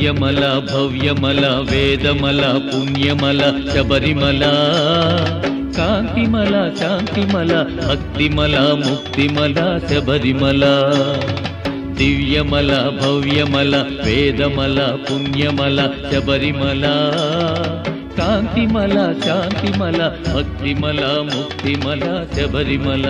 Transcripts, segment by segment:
దివ్యమల భవ్యమల వేదమల పుణ్యమల శబరిమల కాంతిమల శాంతిమల భక్తిమల ముక్తిమల శబరిమల దివ్యమల భవ్యమల వేదమల పుణ్యమల శబరిమల కాంతిమల శాంతిమల భక్తిమల ముక్తిమల శబరిమల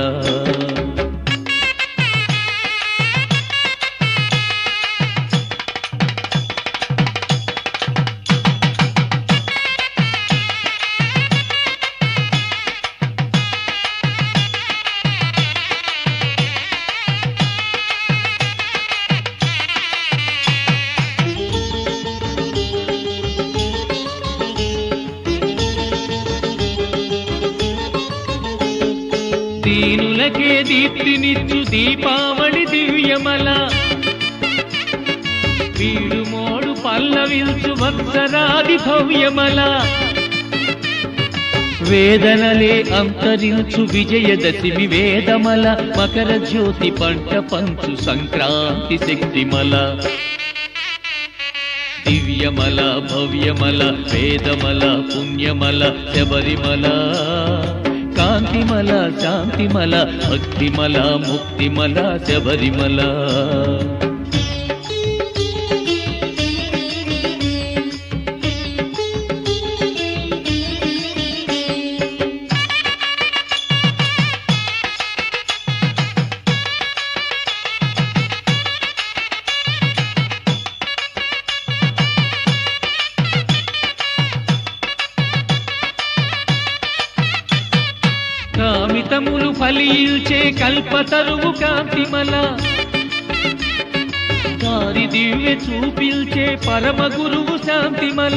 దీనులకే దీప్తినిచ్చు దీపావళి దివ్యమల వీడు మోడు పల్లవిల్చు వత్సరాది భవ్యమల వేదనలే అంతరించు విజయదశమి వేదమల మకర జ్యోతి పంట పంచు సంక్రాంతి శక్తిమల దివ్యమల భవ్యమల వేదమల పుణ్యమల శబరిమల కాంతిమల శాంతిమల భక్తిమల ముక్తిమల శబరిమల కామితములు ఫలించే కల్పతరువు కాంతిమల వారి దివ్య చూపిల్చే పరమ గురువు శాంతిమల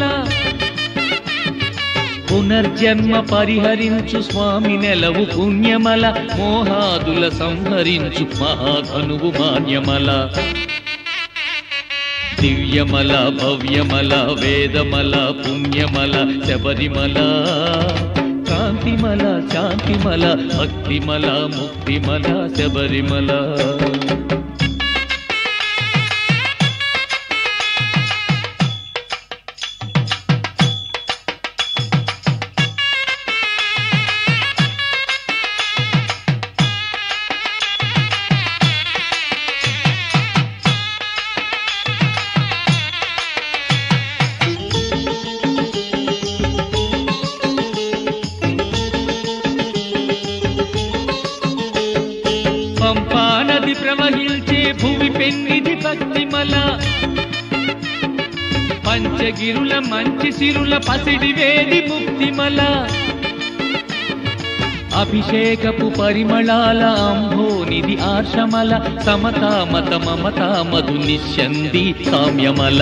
పునర్జన్మ పరిహరించు స్వామి నెలవు పుణ్యమల మోహాదుల సంహరించు మహాధనువు మాన్యమల దివ్యమల భవ్యమల వేదమల పుణ్యమల శబరిమల కాంతిమల శాంతిమల భక్తిమల ముక్తిమల శబరిమల పంపా నది ప్రవహించే భూమి పెన్నిది భక్తిమల పంచగిరుల మంచి సిరుల పసిడి వేది ముక్తిమల అభిషేకపు పరిమళాల అంభోనిది ఆర్షమల సమతా మత మమతా మధు నిశ్చంది సామ్యమల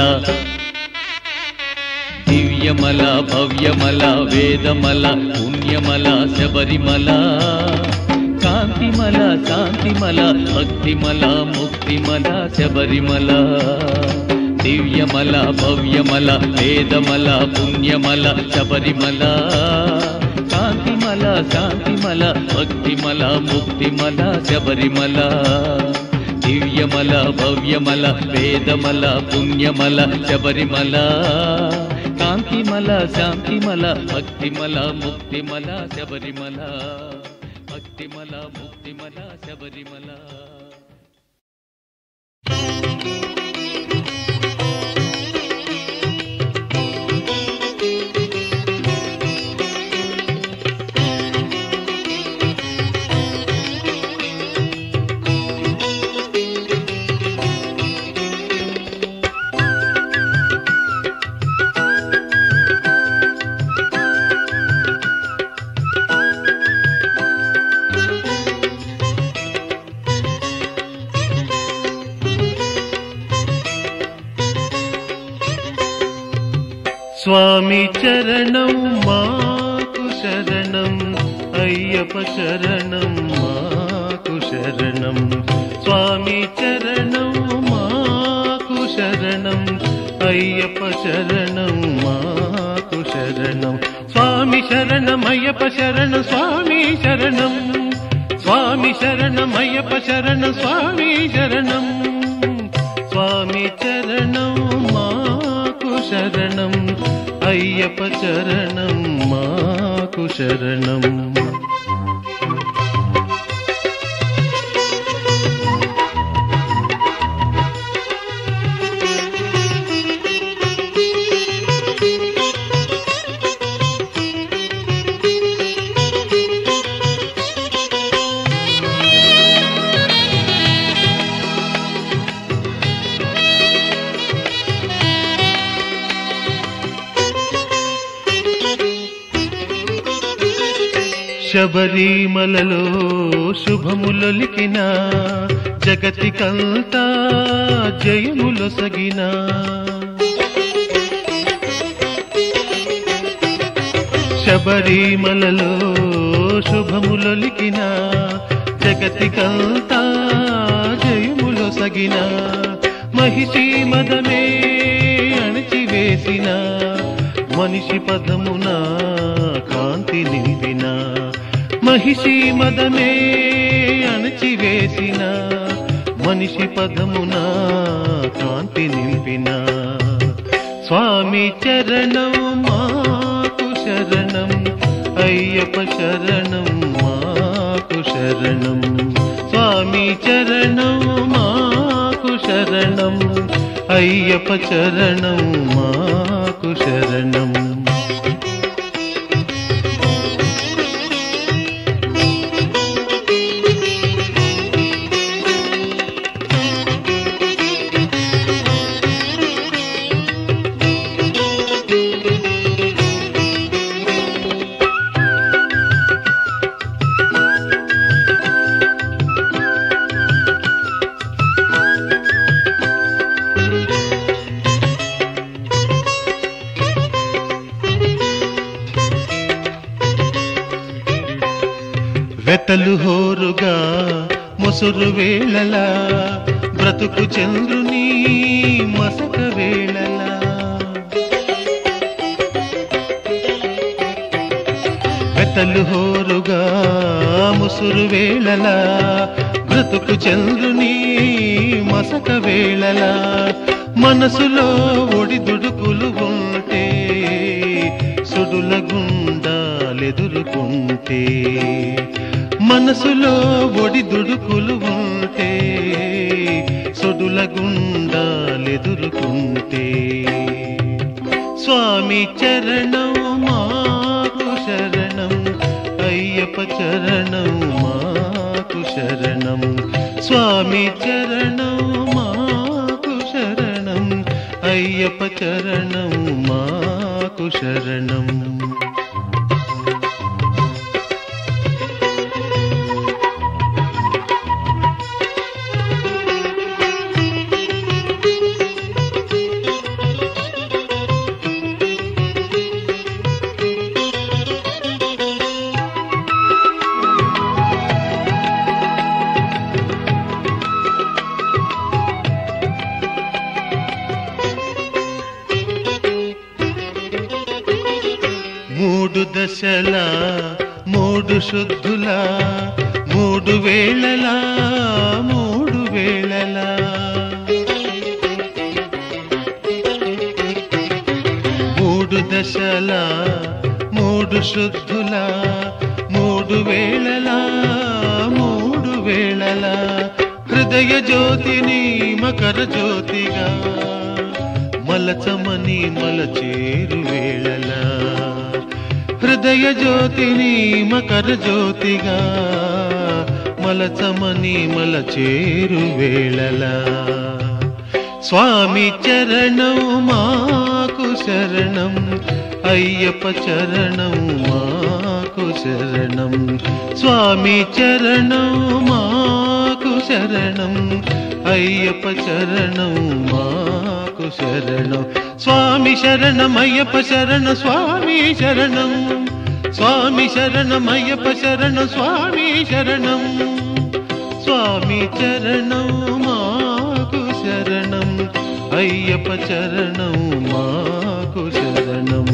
దివ్యమల భవ్యమల వేదమల పుణ్యమల శబరిమల కాంతిమల శాంతిమల భక్తిమల ముక్తిమల శబరిమల దివ్యమల భవ్యమల వేదమల పుణ్యమల శబరిమల కాంతిమల శాంతిమల భక్తిమల ముక్తిమల శబరిమల దివ్యమల భవ్యమల వేదమల పుణ్యమల శబరిమల కాంతిమల శాంతిమల భక్తిమల ముక్తిమల శబరిమల భక్తిమల ముక్తిమల శబరిమల స్వామి చరణం మాకు శరణం అయ్యప్ప శరణం మాకు శరణం స్వామి చరణం మాకు శరణం అయ్యప్ప శరణం మాకు శరణం స్వామి శరణం అయ్యప్ప శరణం స్వామి శరణం స్వామి శరణం అయ్యప్ప శరణం స్వామి శరణం స్వామి చరణం మాకు శరణం అయ్యప్ప చరణం మాకు శరణం శబరిమలలో శుభములొలికిన జగతికంతా జయములొసగిన శబరిమలలో శుభములొలికిన జగతికంతా జయములొసగిన మహిషి మదమే అణిచివేసిన మనిషి పదమున కాంతి నింపిన మహిషి మదమే అణచివేసిన మనిషి పదమున కాంతి నింపిన స్వామి చరణం మాకు శరణం అయ్యప్ప శరణం మాకు శరణం స్వామి చరణం మాకు శరణం అయ్యప్ప చరణం మాకు శరణం వెతలు హోరుగా ముసురు వేళలా బ్రతుకు చంద్రుని మసక వేళలా వెతలు హోరుగా ముసురు వేళలా బ్రతుకు చంద్రుని మసక వేళలా మనసులో ఒడిదుడుకులు ఉంటే సుడుల గుండాలెదురుకుంటే మనసులో ఒడిదుడుకులు ఉంటే సుడుల గుండాలెదురుకుంటే స్వామి చరణం మాకు శరణం అయ్యప్ప చరణం మాకు శరణం స్వామి చరణం మాకు శరణం అయ్యప్ప చరణం మాకు శరణం మూడు దశల మూడు శుద్ధుల మూడు వేళల మూడు వేళల మూడు దశల మూడు శుద్ధుల మూడు వేళల మూడు వేళల హృదయ జ్యోతిని మకర జ్యోతిగా మలచమని మలచేరు వేళలా హృదయ జ్యోతిని మకర జ్యోతిగా మలచమని మలచేరు వేళలా స్వామి చరణం మాకు శరణం అయ్యప్ప చరణం మాకు శరణం స్వామి చరణం మాకు శరణం అయ్యప్ప చరణం మాకు శరణం స్వామి శరణం అయ్యప్ప శరణ స్వామి శరణం స్వామి శరణం అయ్యప్ప శరణ స్వామి శరణం స్వామి చరణం మాకు శరణం అయ్యప్ప చరణం మాకు శరణం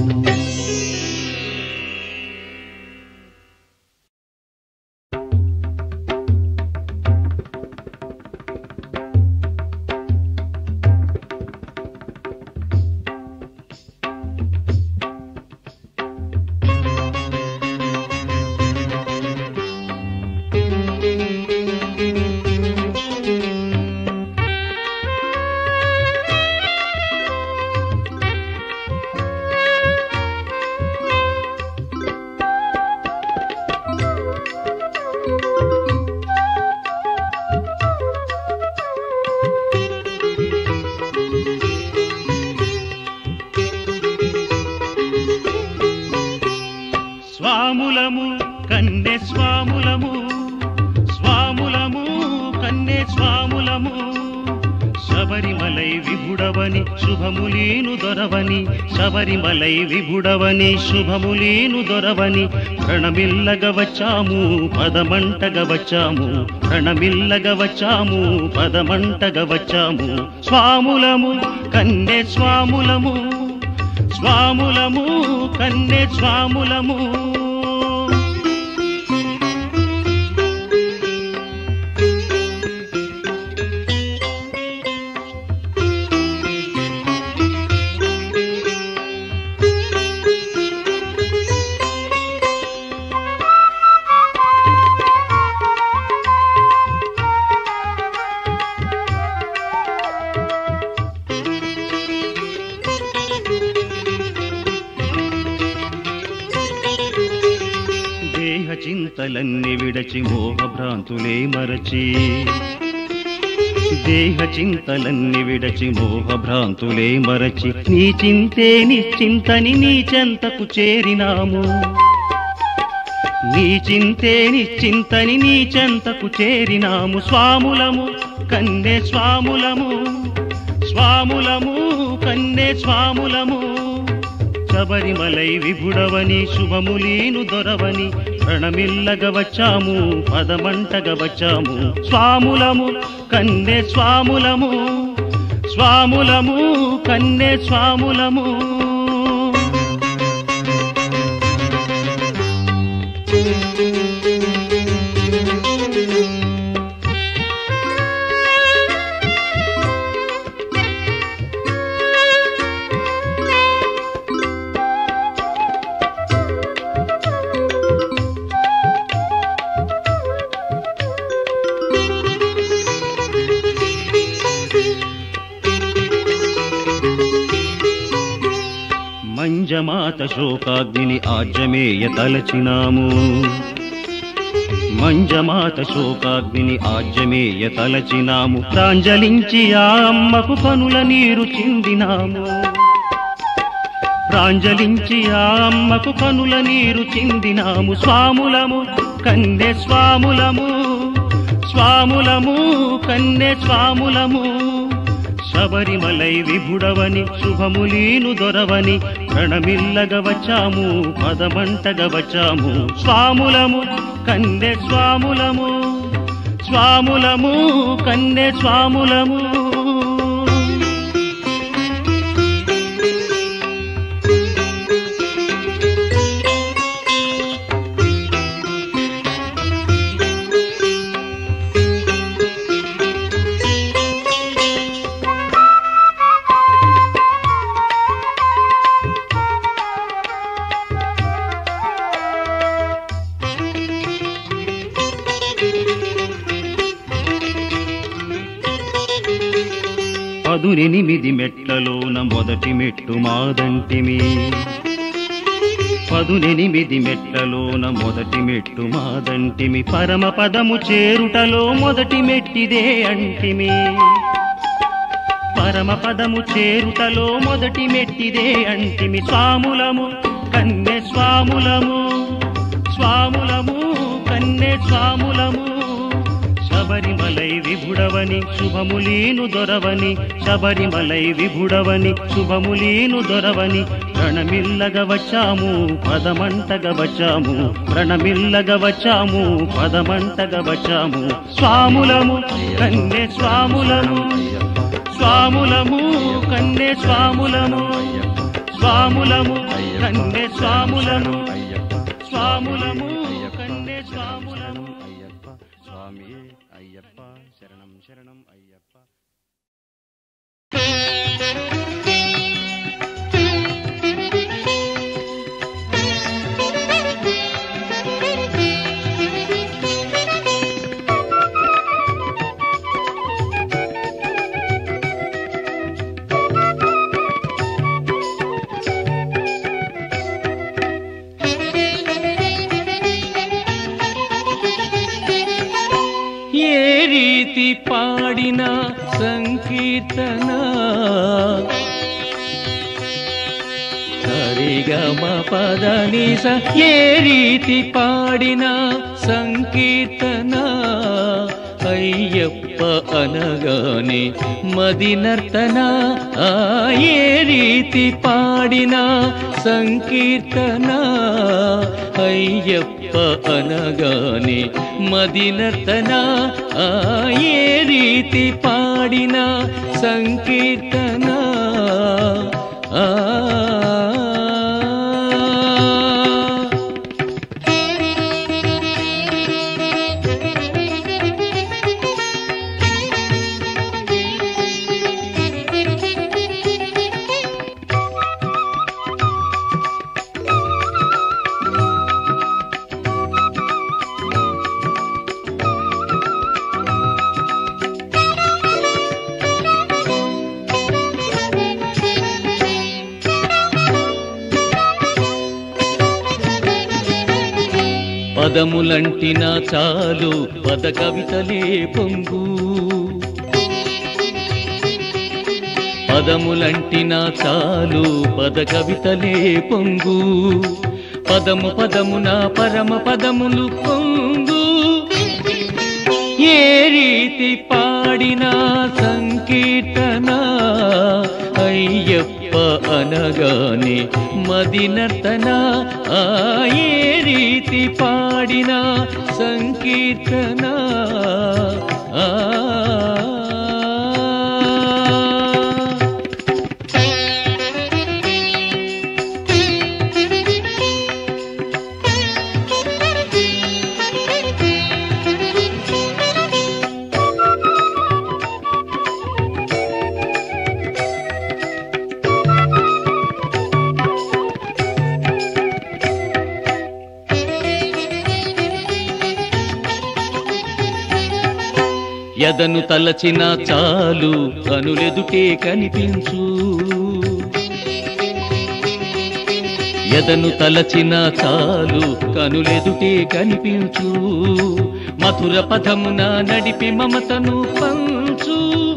శబరిమలై విభుడవని శుభములీను దొరవని శబరిమలై విభుడవని శుభములీను దొరవని ప్రణమిల్లగ వచ్చాము పదమంటగ వచ్చాము ప్రణమిల్లగ వచ్చాము పదమంటగ వచ్చాము స్వాములము కన్నె స్వాములము స్వాములము కన్నె స్వాములము దేహ చింతలన్నీ విడచి మోహభ్రాంతులే మరచి దేహ చింతలన్నీ విడచి మోహభ్రాంతులే మరచి నీ చింతే నిశ్చింతని నీ చెంతకు చేరినాము నీ చింతే నిశ్చింతని నీ చెంతకు చేరినాము స్వాములము కన్నె స్వాములము స్వాములము కన్నె స్వాములము శబరిమలై విభుడవని శుభములీను దొరవని ప్రణమిల్లగ వచ్చాము పదమంటగ వచ్చాము స్వాములము కన్నె స్వాములము స్వాములము కన్నె స్వాములము మంజమాత శోకాగ్నిని ఆజ్యమేయ తలచినాము మంజమాత శోకాగ్నిని ఆజ్యమేయ తలచినాము ప్రాంజలించి ఆ అమ్మకు కనుల నీరు చిందినాము ప్రాంజలించి ఆ అమ్మకు కనుల నీరు చిందినాము స్వాములము కన్నె స్వాములము స్వాములము కన్నె స్వాములము శబరిమలై విభుడవని శుభములీను దొరవని ప్రణమిల్లగ వచ్చాము పదమంటగ వచ్చాము స్వాములము కన్నె స్వాములము స్వాములము కన్నె స్వాములము పదునెనిమిది మెట్లలోన మొదటి మెట్టు మాదంటిమి పదునెనిమిది మెట్లలోన మొదటి మెట్టు మాదంటిమి పరమ పదము చేరుటలో మొదటి మెట్టిదే అంటిమి పరమ పదము చేరుటలో మొదటి మెట్టిదే అంటిమి స్వాములము కన్నె స్వాములము స్వాములము కన్నె స్వాములము శబరిమలై విభుడవని శుభములీను దొరవని శబరిమలై విభుడవని శుభములీను దొరవని ప్రణమిల్లగ వచ్చాము పదమంటగ వచ్చాము ప్రణమిల్లగ వచ్చాము పదమంటగ వచ్చాము స్వాములము కన్నె స్వాములము స్వాములము కన్నె స్వాములము స్వాములము కన్నె స్వాములము స్వాములము కన్నె స్వాములము అయ్యప్ప స్వామి అయ్యప్ప శరణం శరణం అయ్యప్ప ఏ రీతి పాడిన సంకీర్తన సరిగమ పదని స ఏ రీతి పాడిన సంకీర్తన అయ్యప్ప అనగానే మది నర్తన ఆ ఏ రీతి పాడిన సంకీర్తన అయ్యప్ప అనగానే మది నర్తన ఆ ఏ రీతి పాడిన సంకీర్తన ఆ పదములంటిన చాలు పద కవితలే పొంగు పదములంటిన చాలు పద కవితలే పొంగు పదము పదమున పరమ పదములు పొంగు ఏ రీతి పాడిన సంకీర్తన అయ్యప్ప అనగానే మది నర్తన ఆ ఏ రీతి పాడిన సంకీర్తన ఆ ఎదను తలచిన చాలు కనులెదుటే కనిపించు ఎదను తలచిన చాలు కనులెదుటే కనిపించు మధుర పదమున నడిపి మమతను పంచు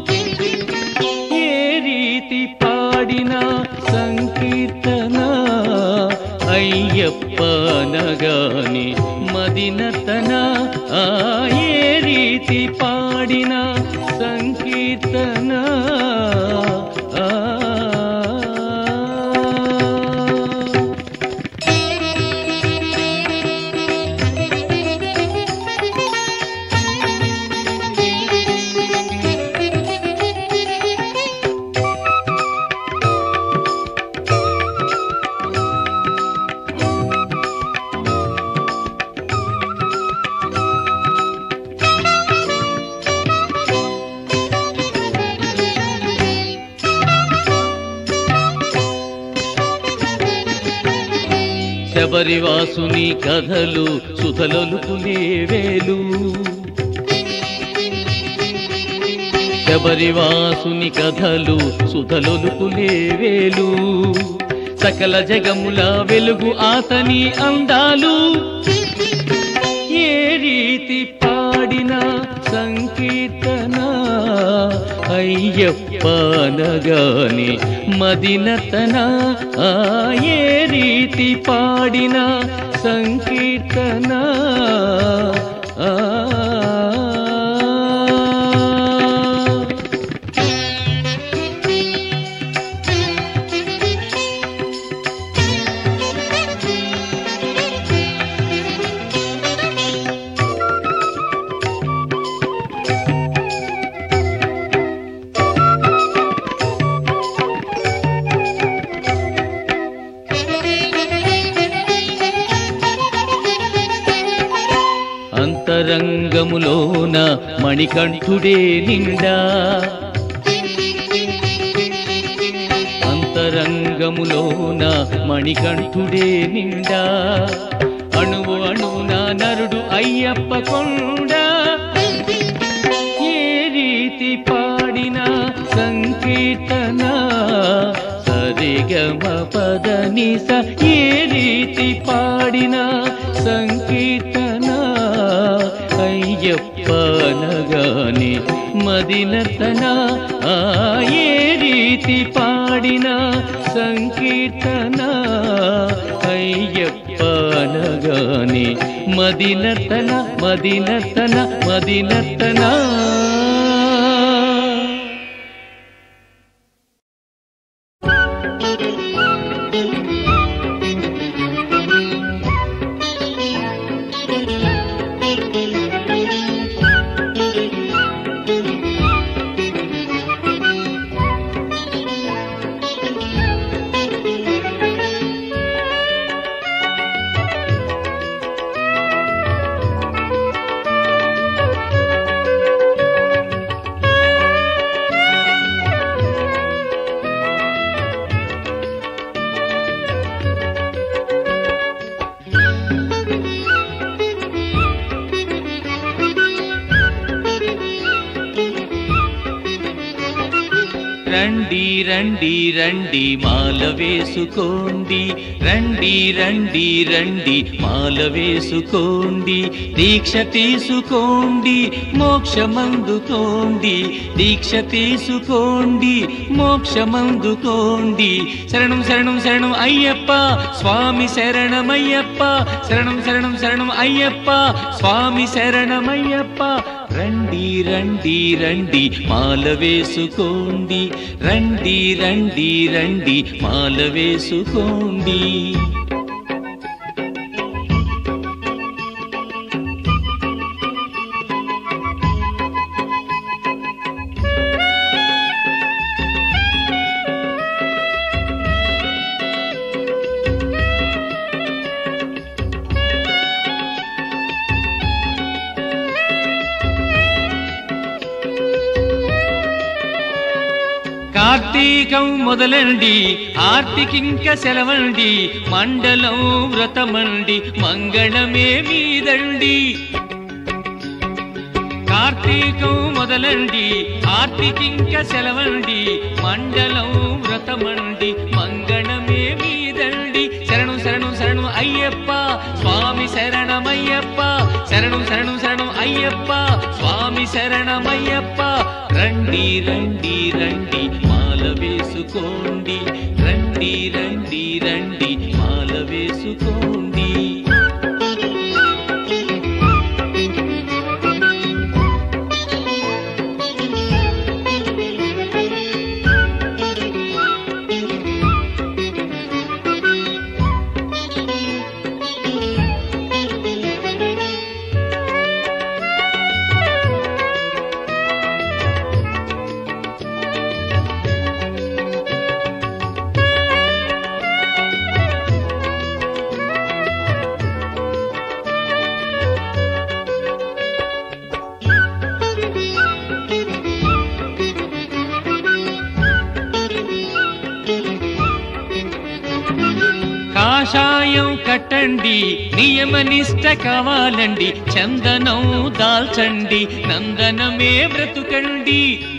ఏ రీతి పాడిన సంకీర్తన అయ్యప్ప అనగాని మదినతన ఆ ఏ రీతి పాడిన సంకీర్తన ఆ శబరివాసుని కథలు సుధలొలుకులే వేలు శబరివాసుని కథలు సుధలొలుకులే వేలు సకల జగముల వెలుగు ఆతని అందాలు ఏ రీతి పాడిన సంకీర్తన అయ్యప్ప అనగాని మదినతన ఆ ఏ రీతి పాడిన సంకీర్తన ఆ అంతరంగములోన మణికంఠుడే నిండా అంతరంగములోన మణికంఠుడే నిండా అణువు అణువున నరుడు అయ్యప్ప కొండ ఏ రీతి పాడిన సంకీర్తన సరిగమ పదని స ఏ రీతి పాడిన సంకీర్తన అయ్యప్ప అనగాని మదినతన ఆ ఏ రీతి పాడిన సంకీర్తన అయ్యప్ప అనగానే మదినతన మదినతన మదినతనా రండి రండి రండి మాల వేసుకోండి రండి రండి రండి మాల వేసుకోండి దీక్ష తీసుకోండి మోక్షమందుకోండి దీక్ష తీసుకోండి మోక్షమందుకోండి శరణం శరణం శరణం అయ్యప్ప స్వామి శరణమయ్యప్ప శరణం శరణం శరణం అయ్యప్ప స్వామి శరణమయ్యప్ప రండి రండి రండి మాల వేసుకోండి రండి రండి రండి మాల వేసుకోండి కార్తీకం మొదలండి ఆర్తికింక సెలవండి మండలం వ్రతమండి మంగళమే మీదండి కార్తీకం మొదలండి ఆర్తికింక సెలవండి మండలం వ్రతమండి మంగళమే మీదండి శరణం శరణం శరణం అయ్యప్ప స్వామి శరణమయ్యప్ప శరణం శరణం శరణం అయ్యప్ప స్వామి శరణమయ్యప్ప రండి రండి రండి మాల వేసుకోండి రండి రండి రండి మాల వేసుకోండి కాషాయం కట్టండి నియమనిష్ట కావాలండి చందనం దాల్చండి నందనమే బ్రతుకండి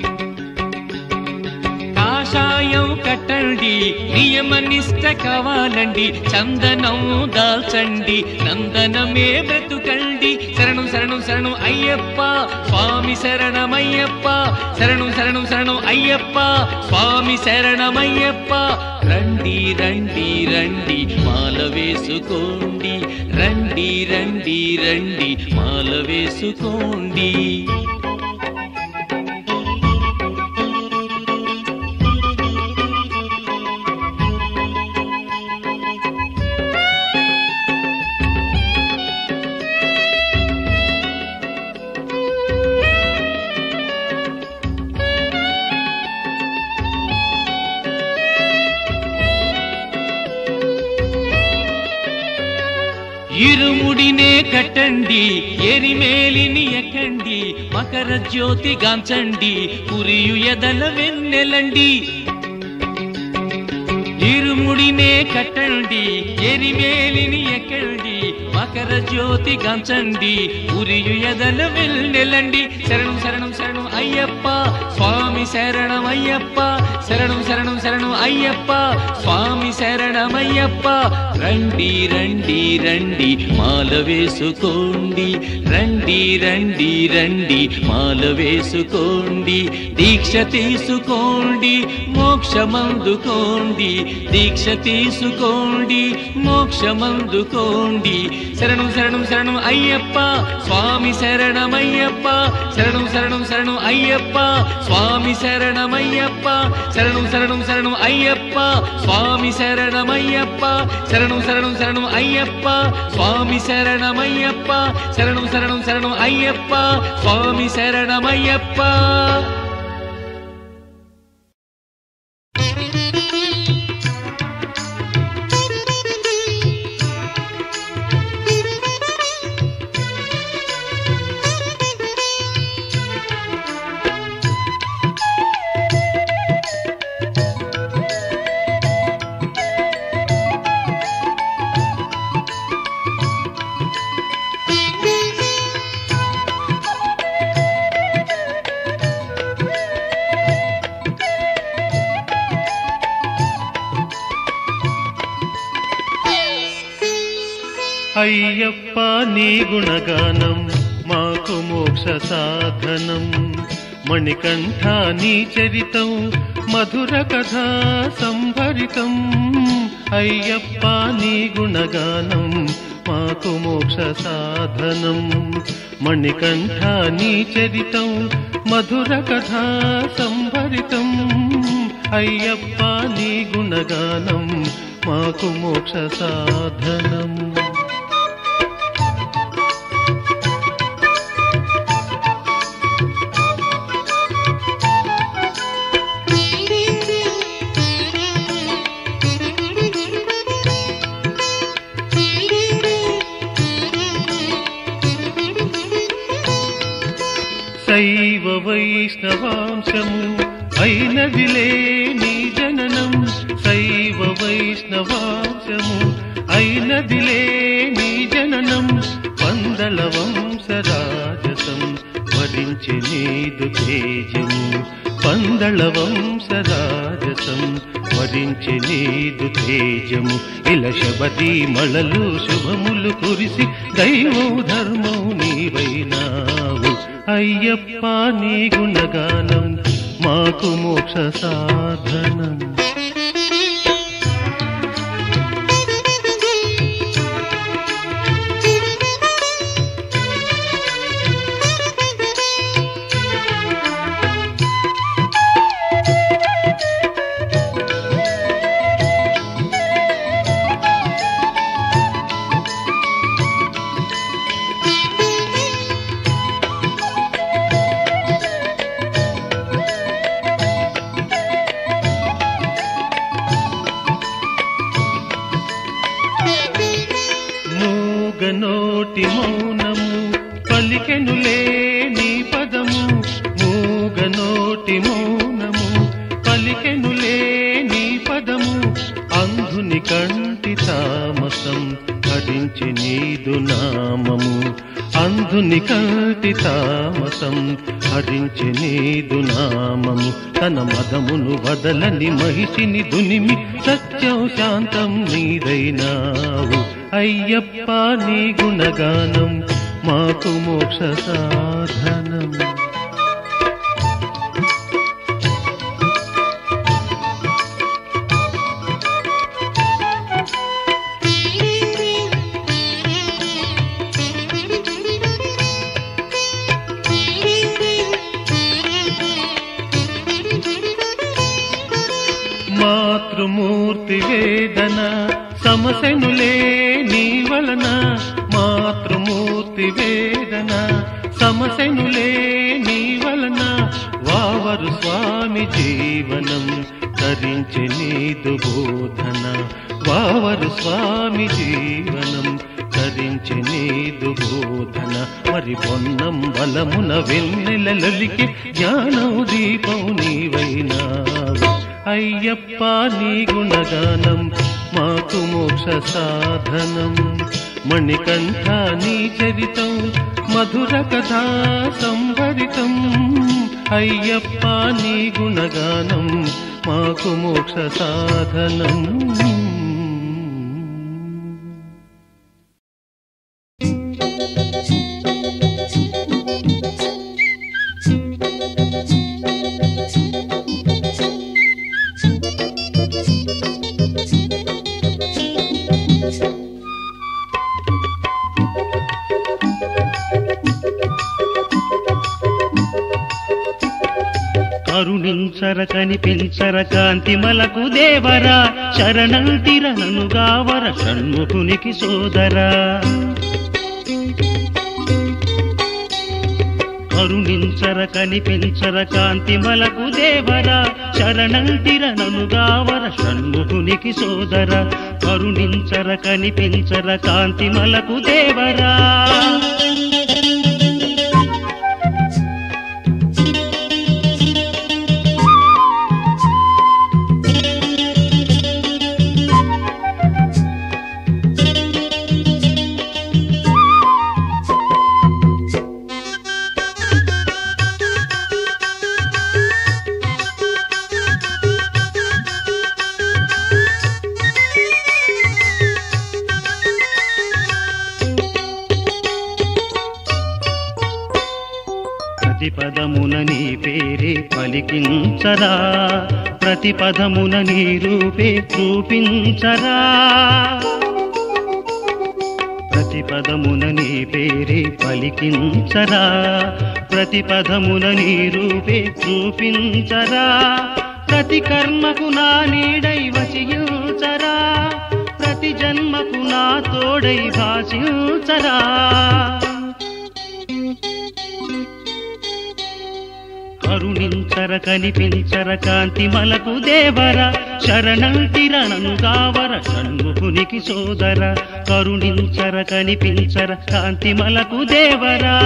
కాషాయం కట్టండి నియమనిష్ట కావాలండి చందనం దాల్చండి నందనమే బ్రతుకండి శరణం శరణం శరణం అయ్యప్ప స్వామి శరణమయ్యప్ప శరణం శరణం శరణం అయ్యప్ప స్వామి శరణమయ్యప్ప రండి రండి రండి మాల వేసుకోండి రండి రండి రండి మాల వేసుకోండి ఇరుముడినే కట్టండి ఎరిమేలిని ఎక్కండి మకర జ్యోతి గాంచండి కురియు ఎదల వెన్నెలండి ఇరుముడినే కట్టండి ఎరిమేలిని ఎక్కండి మకర జ్యోతి గంచండి ఉరియు ఎదల వెన్నెలండి శరణం శరణం శరణం అయ్యప్ప స్వామి శరణమయ్యప్ప శరణం శరణం శరణం అయ్యప్ప స్వామి శరణమయ్యప్ప రండి రండి రండి మాల వేసుకోండి రండి రండి రండి మాల వేసుకోండి దీక్ష తీసుకోండి మోక్షమందుకోండి దీక్ష తీసుకోండి మోక్షమందుకోండి శరణం శరణం శరణం అయ్యప్ప స్వామి శరణమయ్యప్ప శరణం శరణం శరణం అయ్యప్ప స్వామి శరణమయ్యప్ప శరణం శరణం శరణం అయ్యప్ప స్వామి శరణమయ్యప్ప శరణం శరణం శరణం అయ్యప్ప స్వామి శరణమయ్యప్ప శరణం శరణం శరణం అయ్యప్ప స్వామి శరణమయ్యప్ప అయ్యప్ప నీ గుణగానం మాకు మోక్ష సాధనం మణికంఠ నీ చరితం మధుర కథా సంభరితం అయ్యప్ప నీ గుణగానం మాకు మోక్ష సాధనం మణికంఠ నీ చరితం మధుర కథా సంభరితం అయ్యప్ప నీ గుణగానం మాకు మోక్ష సాధనం శైవ వైష్ణవాంశము అయినదిలే నీ జననం శైవ వైష్ణవాంశము అయినదిలే నీ జననం పందల వంశరాజసం వరించి నీదు తేజము పందళ వంశరాజసం వరించి నీదు తేజము ఇల శబది మళలు శుభములు కురిసి దైవం ధర్మం నీవైనావు అయ్యప్ప నీ గుణగానం మాకు మోక్ష సాధనం మూగనోటి మౌనము పలికెనులే నీ పదము మూగనోటి మౌనము పలికెనులే నీ పదము అంధుని కంటి తామసం హరించి నీదు నామము అంధుని కంటి తామసం హరించి నీదు నామము తన మదమును వదలని మహిషిని దునిమి సత్యం శాంతం నీదైనావు అయ్యప్ప నీ గుణగానం మాకు మోక్ష సాధనం మాతృమూర్తి వేదన సమసెనులే నీ వలన మాతృమూర్తి వేదన సమసెనులే నీ వలన వావరు స్వామి జీవనం ధరించి నీదు బోధన వావరు స్వామి జీవనం ధరించి నీదు బోధన మరి పొన్నం బలమున వెన్నెలలొలికి జ్ఞానం దీపం నీవైనావు అయ్యప్ప నీ గుణగానం మాకు మోక్ష సాధనం మణికంఠ నీ చరితం మధుర కథా సంభరితం అయ్యప్ప నీ గుణగానం మాకు మోక్ష సాధనం కరుణించర కనిపించర కాంతిమలకు దేవరా శరణంతిరనను గావర షణ్ముఖునికి సోదరా కరుణించర కనిపించర కాంతిమలకు దేవరా శరణంతిరనను గావర షణ్ముఖునికి సోదర కరుణించర కనిపించర కాంతిమలకు దేవరా ప్రతిపదమున నీ పేరే పలికించరా ప్రతిపదమున నీ రూపే చూపించరా ప్రతిపదమున నీ పేరే పలికించరా ప్రతిపదమున నీ రూపే చూపించరా ప్రతి కర్మకు నా నీడై వసించరా ప్రతి జన్మకు నా తోడై భాషించరా కరుణించర కనిపించర కాంతిమలకు దేవర శరణంతిరణను గావర షణ్ముఖునికి సోదర కరుణించర కనిపించర కాంతిమలకు దేవరా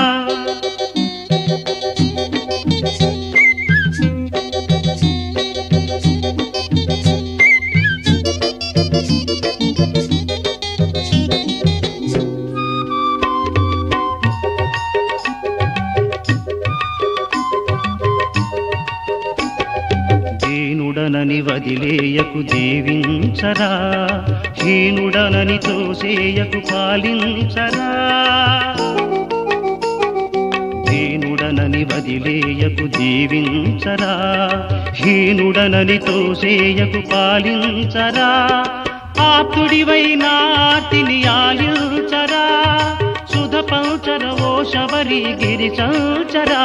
దీనుడనని వదిలేయకు దీవించరా హీనుడనని తోసేయకు పాలించరా దీనుడనని వదిలేయకు దీవించరా హీనుడనని తోసేయకు పాలించరా ఆప్తుడివై నాటిని ఆలించరా సుధ పంచర ఓ శబరి గిరి చంచరా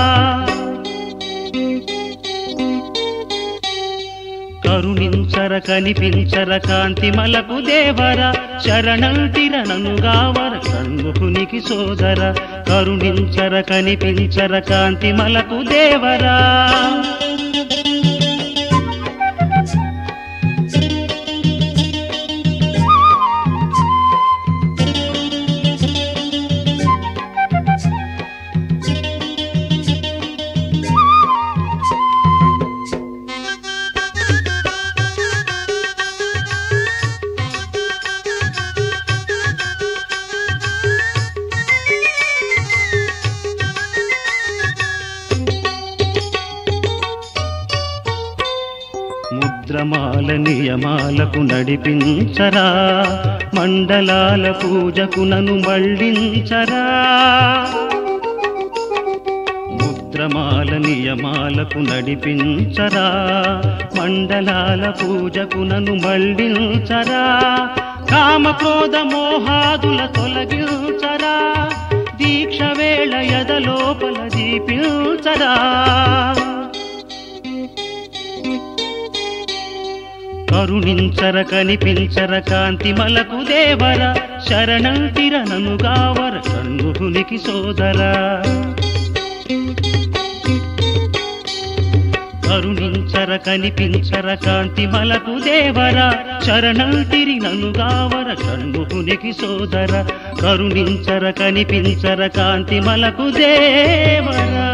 కరుణించర కనిపించర కాంతిమలకు దేవర శరణంతిరణను గావర షణ్ముఖునికి సోదర కరుణించర కనిపించర కాంతిమలకు దేవరా ముద్రమాల నియమాలకు నడిపించరా మండలాల పూజకు నను మళ్ళించరా ముద్రమాల నియమాలకు నడిపించరా మండలాల పూజకు నను మళ్ళించరా కామక్రోధ మోహాదుల తొలగించరా దీక్ష వేళ ఎదలోపల దీపించరా కరుణించర కనిపించర కాంతిమలకు దేవర శరణంతిరనను గావర షణ్ముఖునికి సోదరా కరుణించర కనిపించర కాంతిమలకు దేవర శరణంతిరి నను గావర షణ్ముఖునికి సోదర కరుణించర కనిపించర కాంతిమలకు దేవరా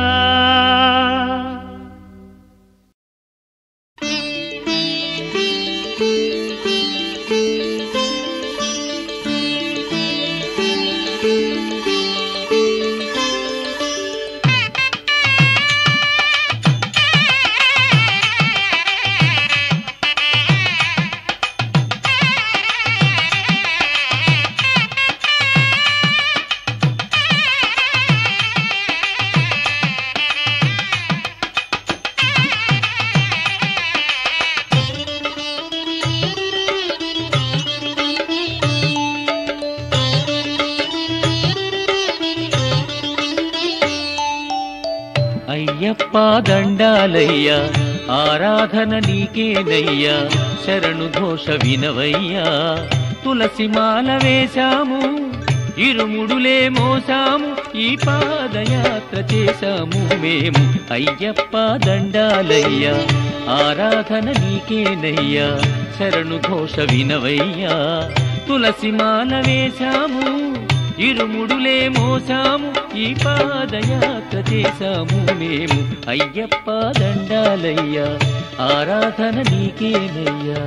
అయ్యప్ప దండాలయ్యా ఆరాధన నీకేనయ్యా శరణు ఘోష వినవయ్యా తులసి మాల వేశాము ఇరుముడులే మోసాము ఈ పాదయాత్ర చేశాము మేము అయ్యప్ప దండాలయ్యా ఆరాధన నీకేనయ్యా శరణు ఘోష వినవయ్యా తులసి మాల వేశాము ఇరుముడులే మోసాము ఈ పాదయాత్ర చేశాము మేము అయ్యప్ప దండాలయ్యా ఆరాధన నీకేనయ్యా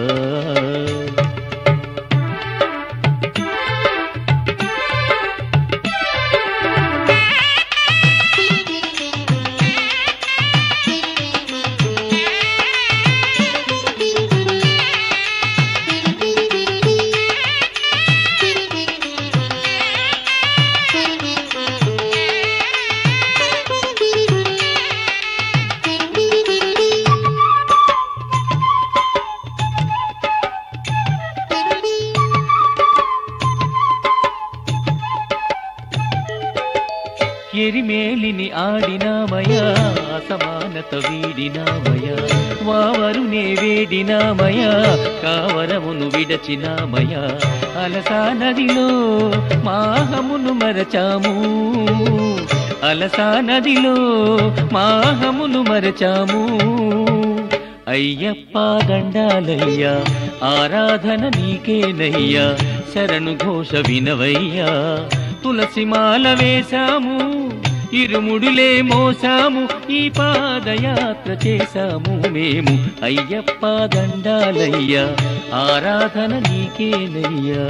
ఎరిమేలిని ఆడినామయా అసమానత వీడినామయా వావరునే వేడినామయా కావరమును విడచినామయా అలసా నదిలో మాహమును మరచాము అలసా నదిలో మాహమును మరచాము అయ్యప్ప దండాలయ్యా ఆరాధన నీకేనయ్యా శరణు ఘోష వినవయ్యా తులసి మాల వేశాము ఇరుముడులే మోసాము ఈ పాదయాత్ర చేశాము మేము అయ్యప్ప దండాలయ్యా ఆరాధన నీకేనయ్యా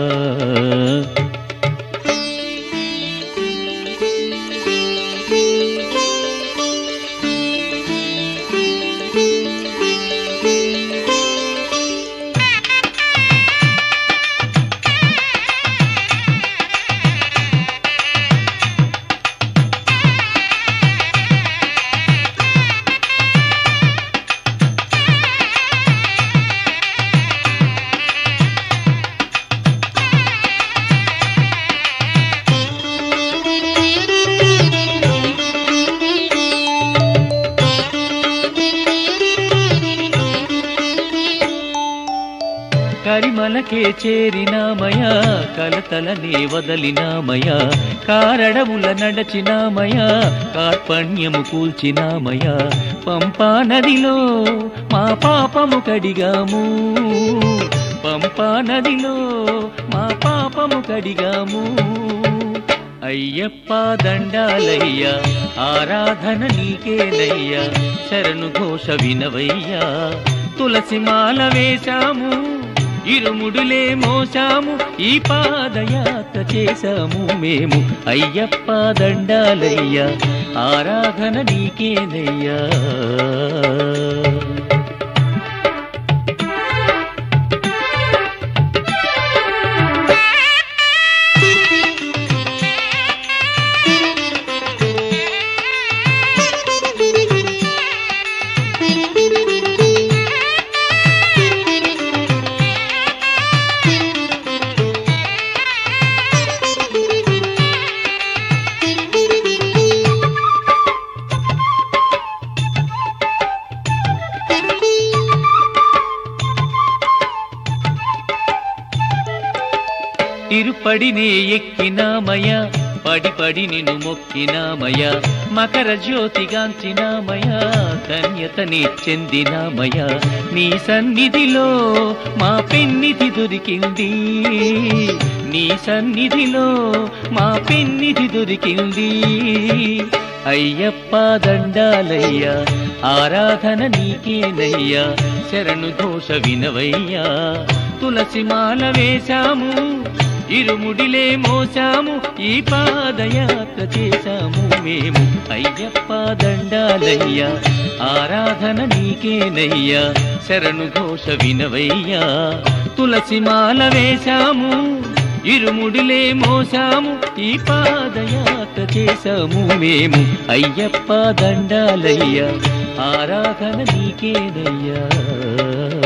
కరిమలకే చేరినామయా కలతలనే వదలినామయా కారడముల నడచినామయా కార్పణ్యము కూల్చినామయా పంపా నదిలో మా పాపము కడిగాము పంపా నదిలో మా పాపము కడిగాము అయ్యప్ప దండాలయ్యా ఆరాధన నీకేనయ్యా శరణు ఘోష వినవయ్యా తులసి మాల వేశాము ఇరుముడులే మోసాము ఈ పాదయాత్ర చేశాము మేము అయ్యప్ప దండాలయ్యా ఆరాధన నీకేనయ్యా తిరుపడినే ఎక్కినామయ పడి పడి నిన్ను మొక్కినామయ మకర జ్యోతిగాంచినామయ ధన్యతని చెందినామయ నీ సన్నిధిలో మా పెన్నిధి దొరికింది నీ సన్నిధిలో మా పెన్నిధి దొరికింది అయ్యప్ప దండాలయ్యా ఆరాధన నీకేనయ్యా శరణు ఘోష వినవయ్యా తులసి మాల వేశాము ఇరుముడిలే మోసాము ఈ పాదయాత్ర చేశాము మేము అయ్యప్ప దండాలయ్యా ఆరాధన నీకేనయ్యా శరణు ఘోష వినవయ్యా తులసి మాల వేశాము ఇరుముడిలే మోసాము ఈ పాదయాత్ర చేశాము మేము అయ్యప్ప దండాలయ్యా ఆరాధన నీకేనయ్యా